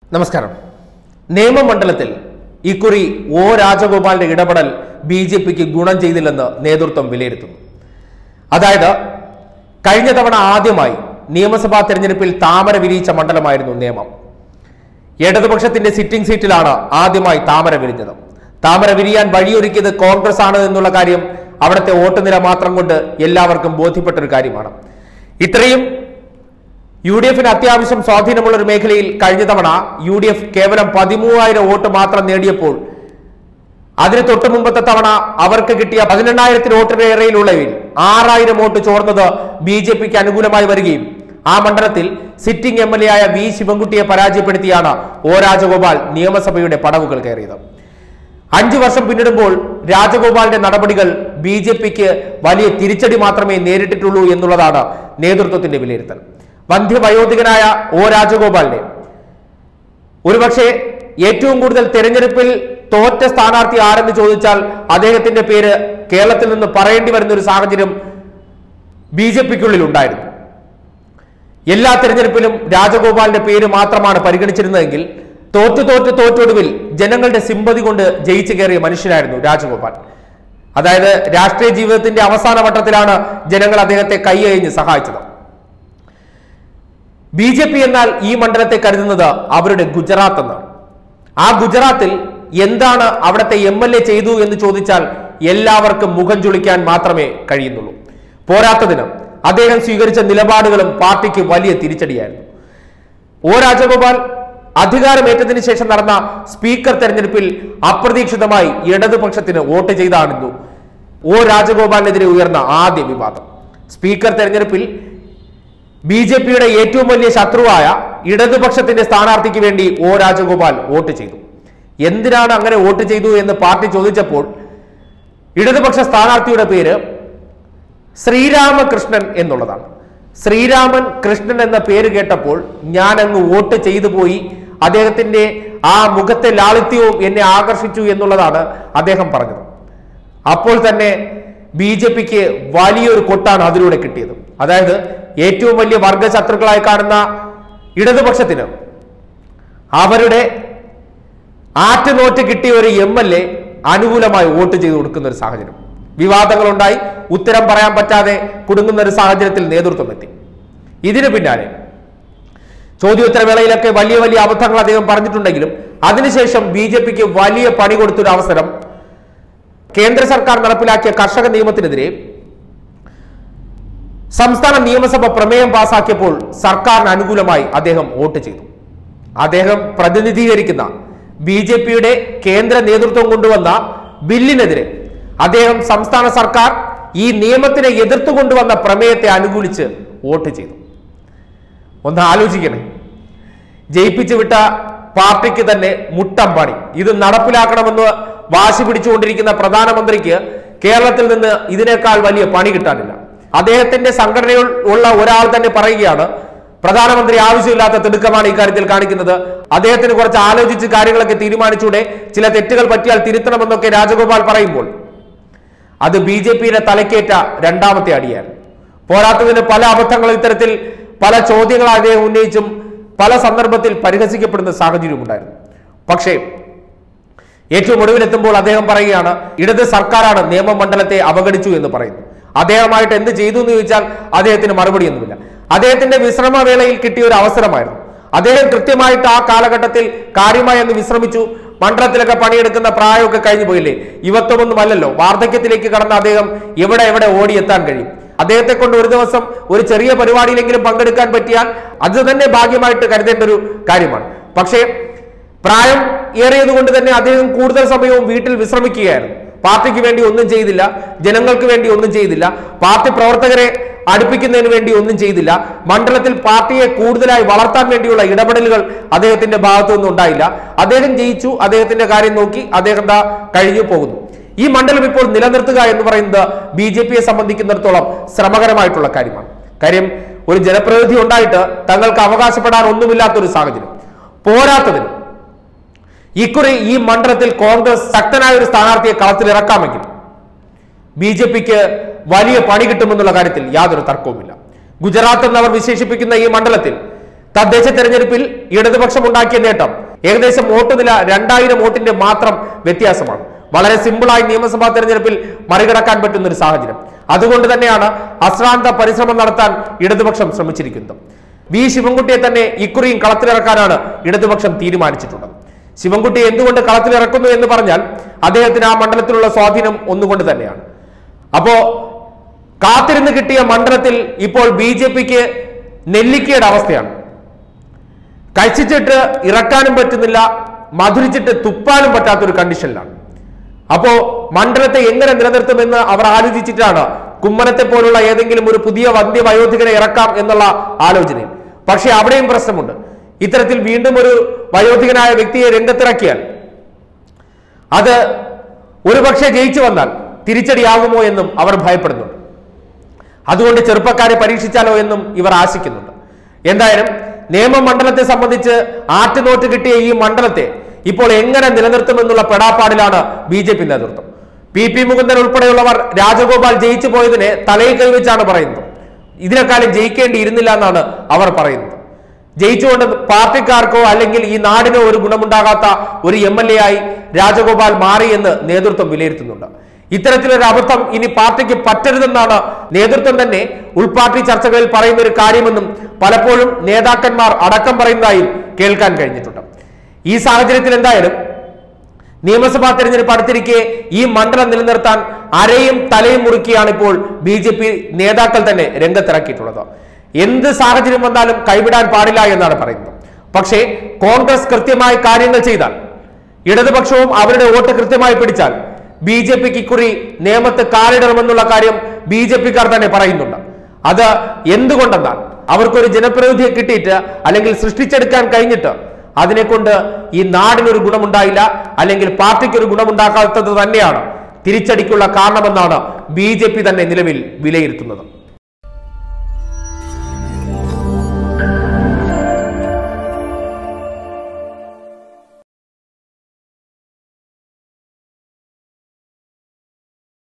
നമസ്കാരം നിയമമണ്ഡലത്തിൽ ഇക്കുറി ഒ രാജഗോപാലിന്റെ ഇടപെടൽ ബി ജെ പിക്ക് ഗുണം ചെയ്തില്ലെന്ന് നേതൃത്വം വിലയിരുത്തുന്നു അതായത് കഴിഞ്ഞ തവണ ആദ്യമായി നിയമസഭാ തെരഞ്ഞെടുപ്പിൽ താമര വിരിയിച്ച മണ്ഡലമായിരുന്നു നിയമം ഇടതുപക്ഷത്തിന്റെ സിറ്റിംഗ് സീറ്റിലാണ് ആദ്യമായി താമര വിരിഞ്ഞത് താമര വിരിയാൻ വഴിയൊരുക്കിയത് കോൺഗ്രസ് ആണ് എന്നുള്ള കാര്യം അവിടുത്തെ വോട്ട് നില മാത്രം കൊണ്ട് എല്ലാവർക്കും ബോധ്യപ്പെട്ട ഒരു കാര്യമാണ് ഇത്രയും യു ഡി എഫിന് അത്യാവശ്യം സ്വാധീനമുള്ള ഒരു മേഖലയിൽ കഴിഞ്ഞ തവണ യു ഡി എഫ് കേവലം പതിമൂവായിരം വോട്ട് മാത്രം നേടിയപ്പോൾ അതിന് തൊട്ട് മുമ്പത്തെ തവണ അവർക്ക് കിട്ടിയ പതിനെണ്ണായിരത്തിന് വോട്ടിനേറെയിലുള്ളവയിൽ ആറായിരം വോട്ട് ചോർന്നത് ബി ജെ പിക്ക് അനുകൂലമായി വരികയും ആ മണ്ഡലത്തിൽ സിറ്റിംഗ് എം എൽ എ ആയ വി ശിവൻകുട്ടിയെ പരാജയപ്പെടുത്തിയാണ് ഒ രാജഗോപാൽ നിയമസഭയുടെ പടവുകൾ കയറിയത് അഞ്ചു വർഷം പിന്നിടുമ്പോൾ രാജഗോപാലിന്റെ നടപടികൾ ബി ജെ പിക്ക് വലിയ തിരിച്ചടി മാത്രമേ നേരിട്ടിട്ടുള്ളൂ എന്നുള്ളതാണ് നേതൃത്വത്തിന്റെ വിലയിരുത്തൽ വന്ധ്യവയോധികനായ ഒ രാജഗോപാലിനെ ഒരുപക്ഷെ ഏറ്റവും കൂടുതൽ തെരഞ്ഞെടുപ്പിൽ തോറ്റ സ്ഥാനാർത്ഥി ആരെന്ന് ചോദിച്ചാൽ അദ്ദേഹത്തിന്റെ പേര് കേരളത്തിൽ നിന്ന് പറയേണ്ടി വരുന്ന ഒരു സാഹചര്യം ബി ജെ പിക്കുള്ളിൽ ഉണ്ടായിരുന്നു എല്ലാ തെരഞ്ഞെടുപ്പിലും രാജഗോപാലിന്റെ പേര് മാത്രമാണ് പരിഗണിച്ചിരുന്നതെങ്കിൽ തോറ്റ് തോറ്റ് തോറ്റൊടുവിൽ ജനങ്ങളുടെ സിമ്പതി കൊണ്ട് ജയിച്ചു കയറിയ മനുഷ്യനായിരുന്നു രാജഗോപാൽ അതായത് രാഷ്ട്രീയ ജീവിതത്തിന്റെ അവസാന വട്ടത്തിലാണ് ജനങ്ങൾ അദ്ദേഹത്തെ കൈയഴിഞ്ഞ് സഹായിച്ചത് ബി ജെ പി എന്നാൽ ഈ മണ്ഡലത്തെ കരുതുന്നത് അവരുടെ ഗുജറാത്ത് എന്നാണ് ആ ഗുജറാത്തിൽ എന്താണ് അവിടുത്തെ എം എൽ എ ചെയ്തു എന്ന് ചോദിച്ചാൽ എല്ലാവർക്കും മുഖം ചുളിക്കാൻ മാത്രമേ കഴിയുന്നുള്ളൂ പോരാത്തതിന് അദ്ദേഹം സ്വീകരിച്ച നിലപാടുകളും പാർട്ടിക്ക് വലിയ തിരിച്ചടിയായിരുന്നു ഒ രാജഗോപാൽ അധികാരമേറ്റതിനു ശേഷം നടന്ന സ്പീക്കർ തെരഞ്ഞെടുപ്പിൽ അപ്രതീക്ഷിതമായി ഇടതുപക്ഷത്തിന് വോട്ട് ചെയ്താണെന്നു ഒ രാജഗോപാലിനെതിരെ ഉയർന്ന ആദ്യ വിവാദം സ്പീക്കർ തെരഞ്ഞെടുപ്പിൽ ബി ജെ പിയുടെ ഏറ്റവും വലിയ ശത്രുവായ ഇടതുപക്ഷത്തിന്റെ സ്ഥാനാർത്ഥിക്ക് വേണ്ടി ഒ രാജഗോപാൽ വോട്ട് ചെയ്തു എന്തിനാണ് അങ്ങനെ വോട്ട് ചെയ്തു എന്ന് പാർട്ടി ചോദിച്ചപ്പോൾ ഇടതുപക്ഷ സ്ഥാനാർത്ഥിയുടെ പേര് ശ്രീരാമകൃഷ്ണൻ എന്നുള്ളതാണ് ശ്രീരാമൻ കൃഷ്ണൻ എന്ന പേര് കേട്ടപ്പോൾ ഞാൻ അങ്ങ് വോട്ട് ചെയ്തു പോയി അദ്ദേഹത്തിന്റെ ആ മുഖത്തെ ലാളിത്യവും എന്നെ ആകർഷിച്ചു എന്നുള്ളതാണ് അദ്ദേഹം പറഞ്ഞത് അപ്പോൾ തന്നെ ബി ജെ പിക്ക് വലിയൊരു കൊട്ടാണ് അതിലൂടെ കിട്ടിയത് അതായത് ഏറ്റവും വലിയ വർഗ ശത്രുക്കളായി കാണുന്ന ഇടതുപക്ഷത്തിന് അവരുടെ ആറ്റുനോറ്റ് കിട്ടിയ ഒരു എം എൽ എ അനുകൂലമായി വോട്ട് ചെയ്തു കൊടുക്കുന്ന ഒരു സാഹചര്യം വിവാദങ്ങളുണ്ടായി ഉത്തരം പറയാൻ പറ്റാതെ കുടുങ്ങുന്ന ഒരു സാഹചര്യത്തിൽ നേതൃത്വം എത്തി ഇതിന് പിന്നാലെ ചോദ്യോത്തരവേളയിലൊക്കെ വലിയ വലിയ അബദ്ധങ്ങൾ അദ്ദേഹം പറഞ്ഞിട്ടുണ്ടെങ്കിലും അതിനുശേഷം ബി ജെ പിക്ക് വലിയ പണി കൊടുത്തൊരു അവസരം കേന്ദ്ര സർക്കാർ നടപ്പിലാക്കിയ കർഷക നിയമത്തിനെതിരെ സംസ്ഥാന നിയമസഭ പ്രമേയം പാസാക്കിയപ്പോൾ സർക്കാരിന് അനുകൂലമായി അദ്ദേഹം വോട്ട് ചെയ്തു അദ്ദേഹം പ്രതിനിധീകരിക്കുന്ന ബി ജെ പിയുടെ കേന്ദ്ര നേതൃത്വം കൊണ്ടുവന്ന ബില്ലിനെതിരെ അദ്ദേഹം സംസ്ഥാന സർക്കാർ ഈ നിയമത്തിനെ എതിർത്തു കൊണ്ടുവന്ന പ്രമേയത്തെ അനുകൂലിച്ച് വോട്ട് ചെയ്തു ഒന്ന് ആലോചിക്കണേ ജയിപ്പിച്ചു വിട്ട പാർട്ടിക്ക് തന്നെ മുട്ടം പണി ഇത് നടപ്പിലാക്കണമെന്ന് വാശി പിടിച്ചുകൊണ്ടിരിക്കുന്ന പ്രധാനമന്ത്രിക്ക് കേരളത്തിൽ നിന്ന് ഇതിനേക്കാൾ വലിയ പണി കിട്ടാനില്ല അദ്ദേഹത്തിന്റെ സംഘടനയിൽ ഉള്ള ഒരാൾ തന്നെ പറയുകയാണ് പ്രധാനമന്ത്രി ആവശ്യമില്ലാത്ത തിടുക്കമാണ് ഇക്കാര്യത്തിൽ കാണിക്കുന്നത് അദ്ദേഹത്തിന് കുറച്ച് ആലോചിച്ച് കാര്യങ്ങളൊക്കെ തീരുമാനിച്ചൂടെ ചില തെറ്റുകൾ പറ്റിയാൽ തിരുത്തണമെന്നൊക്കെ രാജഗോപാൽ പറയുമ്പോൾ അത് ബി ജെ പിയുടെ തലക്കേറ്റ രണ്ടാമത്തെ അടിയാണ് പോരാത്തതിന് പല അബദ്ധങ്ങൾ ഇത്തരത്തിൽ പല ചോദ്യങ്ങൾ അദ്ദേഹം ഉന്നയിച്ചും പല സന്ദർഭത്തിൽ പരിഹസിക്കപ്പെടുന്ന സാഹചര്യം ഉണ്ടായിരുന്നു പക്ഷേ ഏറ്റവും ഒടുവിലെത്തുമ്പോൾ അദ്ദേഹം പറയുകയാണ് ഇടത് സർക്കാരാണ് നിയമമണ്ഡലത്തെ അവഗണിച്ചു എന്ന് പറയുന്നു അദ്ദേഹമായിട്ട് എന്ത് ചെയ്തു എന്ന് ചോദിച്ചാൽ അദ്ദേഹത്തിന് മറുപടിയൊന്നുമില്ല അദ്ദേഹത്തിന്റെ വിശ്രമവേളയിൽ കിട്ടിയ ഒരു അവസരമായിരുന്നു അദ്ദേഹം കൃത്യമായിട്ട് ആ കാലഘട്ടത്തിൽ കാര്യമായി അങ്ങ് വിശ്രമിച്ചു മണ്ഡലത്തിലൊക്കെ പണിയെടുക്കുന്ന പ്രായമൊക്കെ കഴിഞ്ഞു പോയില്ലേ യുവത്വമൊന്നും അല്ലല്ലോ വാർദ്ധക്യത്തിലേക്ക് കടന്ന അദ്ദേഹം എവിടെ എവിടെ ഓടിയെത്താൻ കഴിയും അദ്ദേഹത്തെ കൊണ്ട് ഒരു ദിവസം ഒരു ചെറിയ പരിപാടിയിലെങ്കിലും പങ്കെടുക്കാൻ പറ്റിയാൽ അത് തന്നെ ഭാഗ്യമായിട്ട് കരുതേണ്ട ഒരു കാര്യമാണ് പക്ഷേ പ്രായം ഏറിയത് കൊണ്ട് തന്നെ അദ്ദേഹം കൂടുതൽ സമയവും വീട്ടിൽ വിശ്രമിക്കുകയായിരുന്നു പാർട്ടിക്ക് വേണ്ടി ഒന്നും ചെയ്തില്ല ജനങ്ങൾക്ക് വേണ്ടി ഒന്നും ചെയ്തില്ല പാർട്ടി പ്രവർത്തകരെ അടുപ്പിക്കുന്നതിന് വേണ്ടി ഒന്നും ചെയ്തില്ല മണ്ഡലത്തിൽ പാർട്ടിയെ കൂടുതലായി വളർത്താൻ വേണ്ടിയുള്ള ഇടപെടലുകൾ അദ്ദേഹത്തിന്റെ ഭാഗത്തു നിന്നും ഉണ്ടായില്ല അദ്ദേഹം ജയിച്ചു അദ്ദേഹത്തിന്റെ കാര്യം നോക്കി അദ്ദേഹം ദാ കഴിഞ്ഞു പോകുന്നു ഈ മണ്ഡലം ഇപ്പോൾ നിലനിർത്തുക എന്ന് പറയുന്നത് ബി ജെ പിയെ സംബന്ധിക്കുന്നിടത്തോളം ശ്രമകരമായിട്ടുള്ള കാര്യമാണ് കാര്യം ഒരു ജനപ്രതിനിധി ഉണ്ടായിട്ട് തങ്ങൾക്ക് അവകാശപ്പെടാൻ ഒന്നുമില്ലാത്തൊരു സാഹചര്യം പോരാത്തതിന് ഇക്കുറി ഈ മണ്ഡലത്തിൽ കോൺഗ്രസ് ശക്തനായ ഒരു സ്ഥാനാർത്ഥിയെ കളത്തിൽ ഇറക്കാമെങ്കിൽ ബി ജെ പിക്ക് വലിയ പണി കിട്ടുമെന്നുള്ള കാര്യത്തിൽ യാതൊരു തർക്കവുമില്ല ഗുജറാത്ത് എന്നവർ വിശേഷിപ്പിക്കുന്ന ഈ മണ്ഡലത്തിൽ തദ്ദേശ തെരഞ്ഞെടുപ്പിൽ ഇടതുപക്ഷം ഉണ്ടാക്കിയ നേട്ടം ഏകദേശം വോട്ട് നില രണ്ടായിരം വോട്ടിന്റെ മാത്രം വ്യത്യാസമാണ് വളരെ സിമ്പിളായി നിയമസഭാ തെരഞ്ഞെടുപ്പിൽ മറികടക്കാൻ പറ്റുന്ന ഒരു സാഹചര്യം അതുകൊണ്ട് തന്നെയാണ് അശ്രാന്ത പരിശ്രമം നടത്താൻ ഇടതുപക്ഷം ശ്രമിച്ചിരിക്കുന്നത് വി ശിവൻകുട്ടിയെ തന്നെ ഇക്കുറിയും കളത്തിലിറക്കാനാണ് ഇടതുപക്ഷം തീരുമാനിച്ചിട്ടുള്ളത് ശിവൻകുട്ടി എന്തുകൊണ്ട് കളത്തിലിറക്കുന്നു എന്ന് പറഞ്ഞാൽ അദ്ദേഹത്തിന് ആ മണ്ഡലത്തിലുള്ള സ്വാധീനം ഒന്നുകൊണ്ട് തന്നെയാണ് അപ്പോ കാത്തിരുന്ന് കിട്ടിയ മണ്ഡലത്തിൽ ഇപ്പോൾ ബി ജെ പിക്ക് നെല്ലിക്കയുടെ അവസ്ഥയാണ് കഴിച്ചിട്ട് ഇറക്കാനും പറ്റുന്നില്ല മധുരിച്ചിട്ട് തുപ്പാനും പറ്റാത്തൊരു കണ്ടീഷനിലാണ് അപ്പോ മണ്ഡലത്തെ എങ്ങനെ നിലനിർത്തുമെന്ന് അവർ ആലോചിച്ചിട്ടാണ് കുമ്മനത്തെ പോലുള്ള ഏതെങ്കിലും ഒരു പുതിയ വന്ധ്യ വയോധികനെ ഇറക്കാം എന്നുള്ള ആലോചനയിൽ പക്ഷെ അവിടെയും പ്രശ്നമുണ്ട് ഇത്തരത്തിൽ വീണ്ടും ഒരു വയോധികനായ വ്യക്തിയെ രംഗത്തിറക്കിയാൽ അത് ഒരുപക്ഷെ ജയിച്ചു വന്നാൽ തിരിച്ചടിയാകുമോ എന്നും അവർ ഭയപ്പെടുന്നുണ്ട് അതുകൊണ്ട് ചെറുപ്പക്കാരെ പരീക്ഷിച്ചാലോ എന്നും ഇവർ ആശിക്കുന്നുണ്ട് എന്തായാലും നിയമമണ്ഡലത്തെ സംബന്ധിച്ച് ആറ്റുനോറ്റ് കിട്ടിയ ഈ മണ്ഡലത്തെ ഇപ്പോൾ എങ്ങനെ നിലനിർത്തുമെന്നുള്ള പെടാപ്പാടിലാണ് ബി ജെ പി നേതൃത്വം പി പി മുകുന്ദൻ ഉൾപ്പെടെയുള്ളവർ രാജഗോപാൽ ജയിച്ചു പോയതിനെ തലയിൽ കൈവച്ചാണ് പറയുന്നത് ഇതിനെക്കാളും ജയിക്കേണ്ടിയിരുന്നില്ല എന്നാണ് അവർ പറയുന്നത് ജയിച്ചുകൊണ്ട് പാർട്ടിക്കാർക്കോ അല്ലെങ്കിൽ ഈ നാടിനോ ഒരു ഗുണമുണ്ടാകാത്ത ഒരു എം എൽ എ ആയി രാജഗോപാൽ മാറി എന്ന് നേതൃത്വം വിലയിരുത്തുന്നുണ്ട് ഇത്തരത്തിലൊരു അബദ്ധം ഇനി പാർട്ടിക്ക് പറ്റരുതെന്നാണ് നേതൃത്വം തന്നെ ഉൾപാർട്ടി ചർച്ചകളിൽ പറയുന്ന ഒരു കാര്യമെന്നും പലപ്പോഴും നേതാക്കന്മാർ അടക്കം പറയുന്നതായും കേൾക്കാൻ കഴിഞ്ഞിട്ടുണ്ട് ഈ സാഹചര്യത്തിൽ എന്തായാലും നിയമസഭാ തെരഞ്ഞെടുപ്പ് അടുത്തിരിക്കെ ഈ മണ്ഡലം നിലനിർത്താൻ അരയും തലയും മുറുക്കിയാണ് ഇപ്പോൾ ബി ജെ പി നേതാക്കൾ തന്നെ രംഗത്തിറക്കിയിട്ടുള്ളത് എന്ത് സാഹചര്യം വന്നാലും കൈവിടാൻ പാടില്ല എന്നാണ് പറയുന്നത് പക്ഷേ കോൺഗ്രസ് കൃത്യമായി കാര്യങ്ങൾ ചെയ്താൽ ഇടതുപക്ഷവും അവരുടെ വോട്ട് കൃത്യമായി പിടിച്ചാൽ ബി ജെ പിക്ക് ഇക്കുറി നിയമത്ത് കാലിടണമെന്നുള്ള കാര്യം ബി ജെ പിക്കാർ തന്നെ പറയുന്നുണ്ട് അത് എന്തുകൊണ്ടെന്നാൽ അവർക്കൊരു ജനപ്രതിനിധിയെ കിട്ടിയിട്ട് അല്ലെങ്കിൽ സൃഷ്ടിച്ചെടുക്കാൻ കഴിഞ്ഞിട്ട് അതിനെ കൊണ്ട് ഈ നാടിനൊരു ഗുണമുണ്ടായില്ല അല്ലെങ്കിൽ പാർട്ടിക്ക് ഒരു ഗുണമുണ്ടാക്കാത്തത് തന്നെയാണ് തിരിച്ചടിക്കുള്ള കാരണമെന്നാണ് ബി തന്നെ നിലവിൽ വിലയിരുത്തുന്നത്